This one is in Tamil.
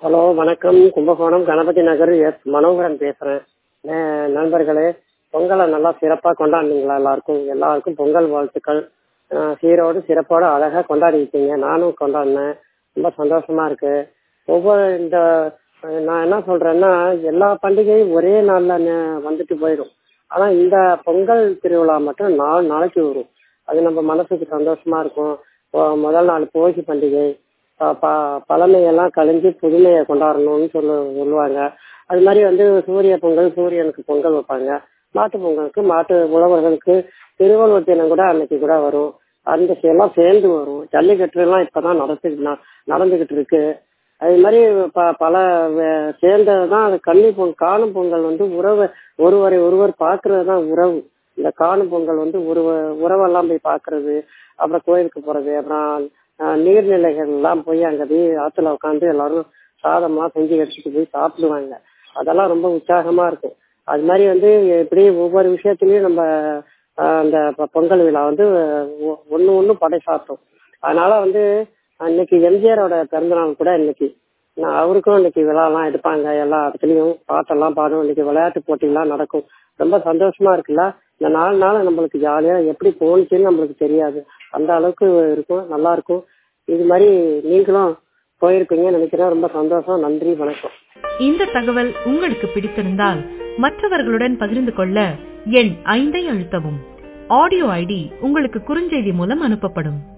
ஹலோ வணக்கம் கும்பகோணம் கணபதி நகர் எஸ் மனோகரன் பேசுறேன் அஹ் நண்பர்களே பொங்கலை நல்லா சிறப்பா கொண்டாடுனீங்களா எல்லாருக்கும் எல்லாருக்கும் பொங்கல் வாழ்த்துக்கள் அஹ் சீரோடு சிறப்போடு அழகா கொண்டாடிட்டீங்க நானும் கொண்டாடினேன் ரொம்ப சந்தோஷமா இருக்கு ஒவ்வொரு இந்த அஹ் நான் என்ன சொல்றேன்னா எல்லா பண்டிகையும் ஒரே நாள்ல ந- வந்துட்டு போயிடும் ஆனா இந்த பொங்கல் திருவிழா மட்டும் நாலு நாளைக்கு வரும் அது நம்ம மனசுக்கு சந்தோஷமா இருக்கும் இப்போ முதல் நாள் போகி பண்டிகை ப- ப- பழமையெல்லாம் கழிஞ்சு புதுமையை கொண்டாடணும்னு சொல்லு சொல்லுவாங்க அது மாதிரி வந்து சூரிய பொங்கல் சூரியனுக்கு பொங்கல் வைப்பாங்க மாட்டு பொங்கலுக்கு மாட்டு உழவர்களுக்கு திருவள்ளுவர் தினம் கூட அன்னைக்கு கூட வரும் அந்த எல்லாம் சேர்ந்து வரும் ஜல்லிக்கட்டு எல்லாம் இப்பதான் நடத்து ந- நடந்துகிட்டு இருக்கு அது மாதிரி ப பல வே- சேர்ந்ததுதான் அது கன்னி பொங்கல் காணும் பொங்கல் வந்து உறவை ஒருவரை ஒருவர் பார்க்கறது தான் உறவு இந்த காணும் பொங்கல் வந்து உறவ உறவெல்லாம் போய் பார்க்கறது அப்புறம் கோயிலுக்கு போறது அப்புறம் ஆஹ், நீர்நிலைகள் எல்லாம் போய் அங்க போய் ஆத்துல உட்காந்து எல்லாரும் சாதம்லாம் செஞ்சு எடுத்துட்டு போய் சாப்பிடுவாங்க அதெல்லாம் ரொம்ப உற்சாகமா இருக்கும் அது மாதிரி வந்து இப்படி ஒவ்வொரு விஷயத்துலயும் நம்ம ஆஹ், அந்த பொ- பொங்கல் விழா வந்து ஒ- ஒண்ணு ஒண்ணு படை சாட்டும் அதனால வந்து அன்னைக்கு எம்ஜிஆரோட பிறந்தநாள் கூட இன்னைக்கு நான் அவருக்கும் இன்னைக்கு விழாலாம் எடுப்பாங்க எல்லா இடத்துலயும் பாட்டெல்லாம் பாடும் இன்னைக்கு விளையாட்டு போட்டிலாம் நடக்கும் ரொம்ப சந்தோஷமா இருக்குல்ல இந்த நாலு நாள் நம்மளுக்கு ஜாலியா எப்படி போணுச்சுன்னு நம்மளுக்கு தெரியாது அந்த அளவுக்கு இருக்கும் நல்லா இருக்கும் இது மாதிரி நீங்களும் போயிருப்பீங்கன்னு நினைக்கிறேன் ரொம்ப சந்தோஷம் நன்றி வணக்கம் இந்த தகவல் உங்களுக்கு பிடித்திருந்தால் மற்றவர்களுடன் பகிர்ந்து கொள்ள எண் ஐந்தை அழுத்தவும் ஆடியோ ஐடி உங்களுக்கு குறுஞ்செய்தி மூலம் அனுப்பப்படும்